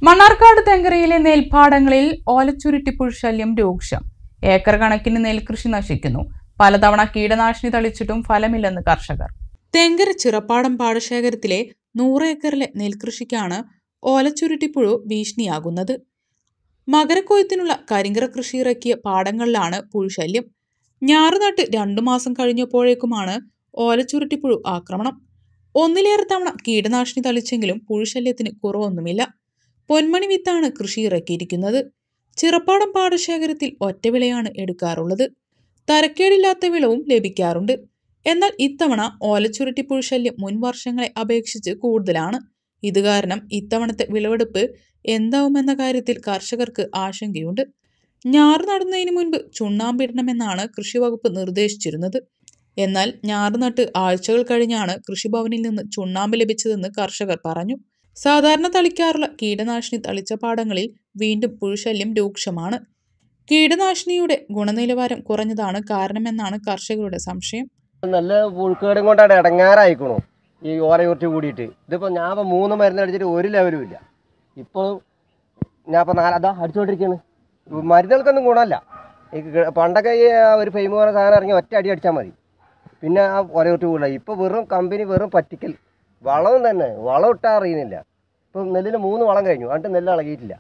മണ്ണാർക്കാട് തെങ്കരയിലെ നെൽപ്പാടങ്ങളിൽ ഓലച്ചുരുട്ടിപ്പുഴു ശല്യം രൂക്ഷം ഏക്കർ കണക്കിന് നെൽകൃഷി നശിക്കുന്നു പലതവണ കീടനാശിനി തളിച്ചിട്ടും ഫലമില്ലെന്ന് കർഷകർ തെങ്കര ചിറപ്പാടം പാടശേഖരത്തിലെ നൂറ് ഏക്കറിലെ നെൽകൃഷിക്കാണ് ഓലച്ചുരുട്ടിപ്പുഴു ഭീഷണിയാകുന്നത് മകരക്കൊയ്ത്തിനുള്ള കരിങ്കറ കൃഷി ഇറക്കിയ പാടങ്ങളിലാണ് പുഴുശല്യം ഞാറുനട്ട് രണ്ടു മാസം കഴിഞ്ഞപ്പോഴേക്കുമാണ് ഓലച്ചുരുട്ടിപ്പുഴു ആക്രമണം ഒന്നിലേറെ തവണ കീടനാശിനി തളിച്ചെങ്കിലും പുഴുശല്യത്തിന് കുറവൊന്നുമില്ല പൊന്മണി വിത്താണ് കൃഷി ഇറക്കിയിരിക്കുന്നത് ചിറപ്പാടം പാടശേഖരത്തിൽ ഒറ്റവിളയാണ് എടുക്കാറുള്ളത് തരക്കേടില്ലാത്ത വിളവും ലഭിക്കാറുണ്ട് എന്നാൽ ഇത്തവണ ഓലച്ചുരുട്ടിപ്പുഴു ശല്യം മുൻ വർഷങ്ങളെ അപേക്ഷിച്ച് കൂടുതലാണ് ഇത് കാരണം ഇത്തവണത്തെ വിളവെടുപ്പ് എന്താവുമെന്ന കാര്യത്തിൽ കർഷകർക്ക് ആശങ്കയുണ്ട് ഞാറ് നടുന്നതിന് മുൻപ് ചുണ്ണാമ്പിടണമെന്നാണ് കൃഷിവകുപ്പ് നിർദ്ദേശിച്ചിരുന്നത് എന്നാൽ ഞാറ് നട്ട് ആഴ്ചകൾ കഴിഞ്ഞാണ് കൃഷിഭവനിൽ നിന്ന് ചുണ്ണാമ്പ് ലഭിച്ചതെന്ന് കർഷകർ പറഞ്ഞു സാധാരണ തളിക്കാറുള്ള കീടനാശിനി തളിച്ച പാടങ്ങളിൽ വീണ്ടും പുഴുശല്യം രൂക്ഷമാണ് കീടനാശിനിയുടെ ഗുണനിലവാരം കുറഞ്ഞതാണ് കാരണമെന്നാണ് കർഷകരുടെ സംശയം നല്ല പുഴുക്കേടും കൊണ്ടാണ് ഇടങ്ങാറായിക്കണു ഈ ഓലയുറച്ച് കൂടിയിട്ട് ഇതിപ്പോൾ ഞാൻ ഇപ്പോൾ മൂന്ന് മരുന്ന് അടിച്ചിട്ട് ഒരു ലെവലും ഇല്ല ഇപ്പോൾ ഞാൻ ഇപ്പോൾ നാല് അതാ അടിച്ചുകൊണ്ടിരിക്കുകയാണ് മരുന്നുകൾക്കൊന്നും ഗുണമല്ല ഈ ഗ- പണ്ടൊക്കെ ഈ ആ ഒരു ഫെയിം പോലെ സാധനം ഇറങ്ങി ഒറ്റ അടി അടിച്ചാൽ മതി പിന്നെ ആ ഓലയുറച്ച് കൂടില്ല ഇപ്പോൾ വെറും കമ്പനി വെറും പറ്റിക്കൽ വളവും തന്നെ വളം ഇട്ടാൽ അറിയുന്നില്ല ഇപ്പം നെല്ലിന് മൂന്ന് വളം കഴിഞ്ഞു എന്നിട്ട് നെല്ല് ഇളകിയിട്ടില്ല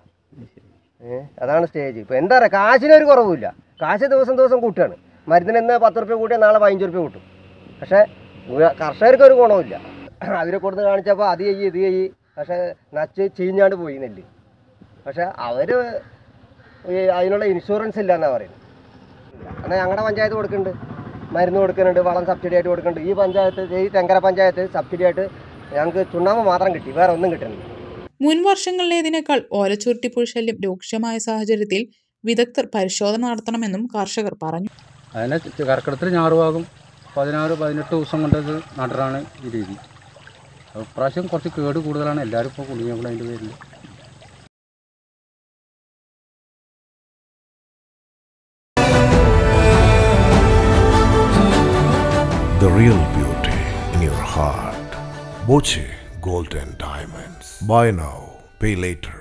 ഏ അതാണ് സ്റ്റേജ് ഇപ്പോൾ എന്താ പറയുക കാശിനൊരു കുറവുമില്ല കാശ് ദിവസം ദിവസം കൂട്ടുകയാണ് മരുന്നിന് ഇന്ന് പത്ത് റുപ്യ കൂട്ടിയാൽ നാളെ പതിനഞ്ച് റുപ്യ കൂട്ടും പക്ഷേ ഉ- കർഷകർക്ക് ഒരു ഗുണവുമില്ല അവരെ കൊടുത്ത് കാണിച്ചപ്പോൾ അത് ചെയ്യ് ഇത് ചെയ്യ് പക്ഷേ നച്ച് ചീഞ്ഞാണ്ട് പോയി നെല്ല് പക്ഷേ അവർ അതിനുള്ള ഇൻഷുറൻസ് ഇല്ല എന്നാണ് പറയുന്നത് എന്നാൽ ഞങ്ങളുടെ പഞ്ചായത്ത് കൊടുക്കുന്നുണ്ട് മരുന്ന് കൊടുക്കുന്നുണ്ട് വളം സബ്സിഡി ആയിട്ട് കൊടുക്കുന്നുണ്ട് ഈ പഞ്ചായത്ത് ഈ തെങ്കര പഞ്ചായത്ത് സബ്സിഡി ആയിട്ട് ഞങ്ങൾക്ക് ചുണ്ണാമ്പ് മാത്രം കിട്ടി വേറെ ഒന്നും കിട്ടുന്നില്ല മുൻ വർഷങ്ങളിലേതിനേക്കാൾ ഓലച്ചുരുട്ടിപ്പുഴു ശല്യം രൂക്ഷമായ സാഹചര്യത്തിൽ വിദഗ്ധർ പരിശോധന നടത്തണമെന്നും കർഷകർ പറഞ്ഞു അതിനെ കർക്കിടത്തിൽ ഞാറുവാകും പതിനാറ് പതിനെട്ട് ദിവസം കൊണ്ടത് നടറാണ് ഈ രീതി അപ്പോൾ ഇപ്രാവശ്യം കുറച്ച് കേട് കൂടുതലാണ് എല്ലാവരും ഇപ്പോൾ കുടുങ്ങിയത് അതിൻ്റെ പേരിൽ The real beauty in your heart. Boche Golden Diamonds. Buy now, pay later.